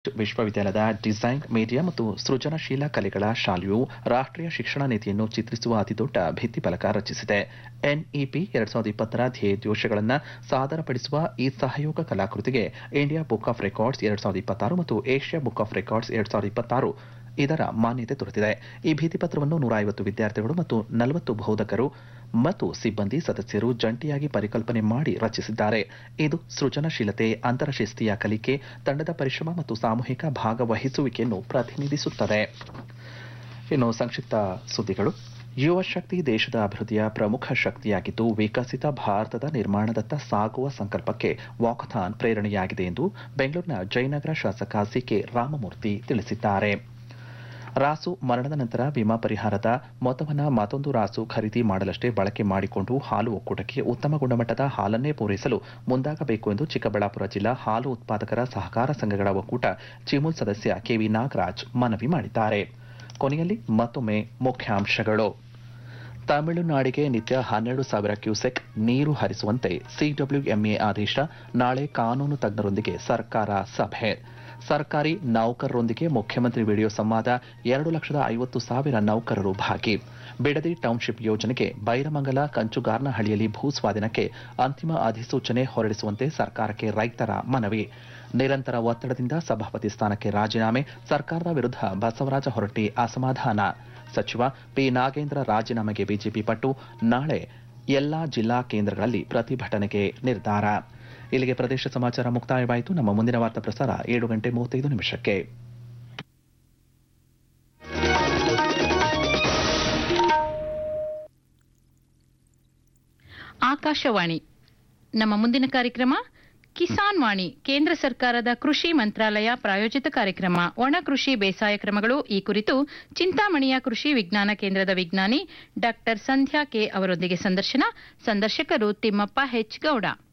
ವಿಶ್ವವಿದ್ಯಾಲಯದ design media ಮತ್ತು ಸೃಜನಶೀಲ ಕಲೆಗಳ ಶಾಲೆಯು ರಾಷ್ಟ್ರೀಯ ಶಿಕ್ಷಣ ನೀತಿಯನ್ನು ಚಿತ್ರಿಸುವ ಅತಿದೊಡ್ಡ ಭಿತ್ತಿಫಲಕ ರಚಿಸಿದೆ ಎನ್ಇಪಿ ಎರಡ್ ಸಾವಿರದ ಇಪ್ಪತ್ತರ ಧ್ಯೇಯೋದ್ದೇಶಗಳನ್ನು ಸಾದರಪಡಿಸುವ ಈ ಸಹಯೋಗ ಕಲಾಕೃತಿಗೆ ಇಂಡಿಯಾ ಬುಕ್ ಆಫ್ ರೆಕಾರ್ಡ್ಸ್ ಎರಡ್ ಸಾವಿರದ ಇಪ್ಪತ್ತಾರು ಮತ್ತು ಏಷ್ಯಾ ಬುಕ್ ಆಫ್ ರೆಕಾರ್ಡ್ಸ್ ಎರಡ್ ಸಾವಿರದ ಇಪ್ಪತ್ತಾರು ಇದರ ಮಾನ್ಯತೆ ದೊರೆತಿದೆ ಈ ಭಿತ್ತಿಪತ್ರವನ್ನು ನೂರ ಐವತ್ತು ವಿದ್ಯಾರ್ಥಿಗಳು ಮತ್ತು ನಲವತ್ತು ಬೋಧಕರು ಮತ್ತು ಸಿಬ್ಬಂದಿ ಸದಸ್ಯರು ಜಂಟಿಯಾಗಿ ಪರಿಕಲ್ಪನೆ ಮಾಡಿ ರಚಿಸಿದ್ದಾರೆ ಇದು ಸೃಜನಶೀಲತೆ ಅಂತರಶಿಸ್ತೀಯ ಕಲಿಕೆ ತಂಡದ ಪರಿಶ್ರಮ ಮತ್ತು ಸಾಮೂಹಿಕ ಭಾಗವಹಿಸುವಿಕೆಯನ್ನು ಪ್ರತಿನಿಧಿಸುತ್ತದೆ ಇನ್ನು ಸಂಕ್ಷಿಪ್ತ ಸುದ್ದಿಗಳು ಯುವ ಶಕ್ತಿ ದೇಶದ ಅಭಿವೃದ್ಧಿಯ ಪ್ರಮುಖ ಶಕ್ತಿಯಾಗಿದ್ದು ವಿಕಸಿತ ಭಾರತದ ನಿರ್ಮಾಣದತ್ತ ಸಾಗುವ ಸಂಕಲ್ಪಕ್ಕೆ ವಾಕಥಾನ್ ಪ್ರೇರಣೆಯಾಗಿದೆ ಎಂದು ಬೆಂಗಳೂರಿನ ಜಯನಗರ ಶಾಸಕ ಸಿಕೆ ರಾಮಮೂರ್ತಿ ತಿಳಿಸಿದ್ದಾರೆ ರಾಸು ಮರಣದ ನಂತರ ವಿಮಾ ಪರಿಹಾರದ ಮೊತ್ತವನ್ನು ಮತ್ತೊಂದು ರಾಸು ಖರೀದಿ ಮಾಡಲಷ್ಟೇ ಬಳಕೆ ಮಾಡಿಕೊಂಡು ಹಾಲು ಒಕ್ಕೂಟಕ್ಕೆ ಉತ್ತಮ ಗುಣಮಟ್ಟದ ಹಾಲನ್ನೇ ಪೂರೈಸಲು ಮುಂದಾಗಬೇಕು ಎಂದು ಚಿಕ್ಕಬಳ್ಳಾಪುರ ಜಿಲ್ಲಾ ಹಾಲು ಉತ್ಪಾದಕರ ಸಹಕಾರ ಸಂಘಗಳ ಒಕ್ಕೂಟ ಚಿಮುಲ್ ಸದಸ್ಯ ಕೆವಿ ನಾಗರಾಜ್ ಮನವಿ ಮಾಡಿದ್ದಾರೆ ಕೊನೆಯಲ್ಲಿ ಮತ್ತೊಮ್ಮೆ ಮುಖ್ಯಾಂಶಗಳು ತಮಿಳುನಾಡಿಗೆ ನಿತ್ಯ ಹನ್ನೆರಡು ಸಾವಿರ ಕ್ಯೂಸೆಕ್ ನೀರು ಹರಿಸುವಂತೆ ಸಿಡಬ್ಲ್ಯೂಎಂಎ ಆದೇಶ ನಾಳೆ ಕಾನೂನು ತಜ್ಞರೊಂದಿಗೆ ಸರ್ಕಾರ ಸಭೆ ಸರ್ಕಾರಿ ನೌಕರರೊಂದಿಗೆ ಮುಖ್ಯಮಂತ್ರಿ ವಿಡಿಯೋ ಸಂವಾದ ಎರಡು ಲಕ್ಷದ ಐವತ್ತು ಸಾವಿರ ನೌಕರರು ಭಾಗಿ ಬಿಡದಿ ಟೌನ್ಶಿಪ್ ಯೋಜನೆಗೆ ಬೈರಮಂಗಲ ಕಂಚುಗಾರ್ನಹಳ್ಳಿಯಲ್ಲಿ ಭೂ ಸ್ವಾಧೀನಕ್ಕೆ ಅಂತಿಮ ಅಧಿಸೂಚನೆ ಹೊರಡಿಸುವಂತೆ ಸರ್ಕಾರಕ್ಕೆ ರೈತರ ಮನವಿ ನಿರಂತರ ಒತ್ತಡದಿಂದ ಸಭಾಪತಿ ಸ್ಥಾನಕ್ಕೆ ರಾಜೀನಾಮೆ ಸರ್ಕಾರದ ವಿರುದ್ಧ ಬಸವರಾಜ ಹೊರಟ್ಟಿ ಅಸಮಾಧಾನ ಸಚಿವ ಪಿ ನಾಗೇಂದ್ರ ರಾಜೀನಾಮೆಗೆ ಬಿಜೆಪಿ ಪಟ್ಟು ನಾಳೆ ಎಲ್ಲಾ ಜಿಲ್ಲಾ ಕೇಂದ್ರಗಳಲ್ಲಿ ಪ್ರತಿಭಟನೆಗೆ ನಿರ್ಧಾರ ಇಲ್ಲಿಗೆ ಪ್ರದೇಶ ಸಮಾಚಾರ ಮುಕ್ತಾಯವಾಯಿತು ನಮ್ಮ ಮುಂದಿನ ವಾರ್ತಾ ಪ್ರಸಾರ ಏಳು ಗಂಟೆ ಮೂವತ್ತೈದು ನಿಮಿಷಕ್ಕೆ ಆಕಾಶವಾಣಿ ನಮ್ಮ ಮುಂದಿನ ಕಾರ್ಯಕ್ರಮ ಕಿಸಾನ್ ವಾಣಿ ಕೇಂದ್ರ ಸರ್ಕಾರದ ಕೃಷಿ ಮಂತ್ರಾಲಯ ಪ್ರಾಯೋಜಿತ ಕಾರ್ಯಕ್ರಮ ಒಣ ಕೃಷಿ ಬೇಸಾಯ ಕ್ರಮಗಳು ಈ ಕುರಿತು ಚಿಂತಾಮಣಿಯ ಕೃಷಿ ವಿಜ್ಞಾನ ಕೇಂದ್ರದ ವಿಜ್ಞಾನಿ ಡಾಕ್ಟರ್ ಸಂಧ್ಯಾ ಕೆ ಅವರೊಂದಿಗೆ ಸಂದರ್ಶನ ಸಂದರ್ಶಕರು ತಿಮ್ಮಪ್ಪ ಹೆಚ್ ಗೌಡ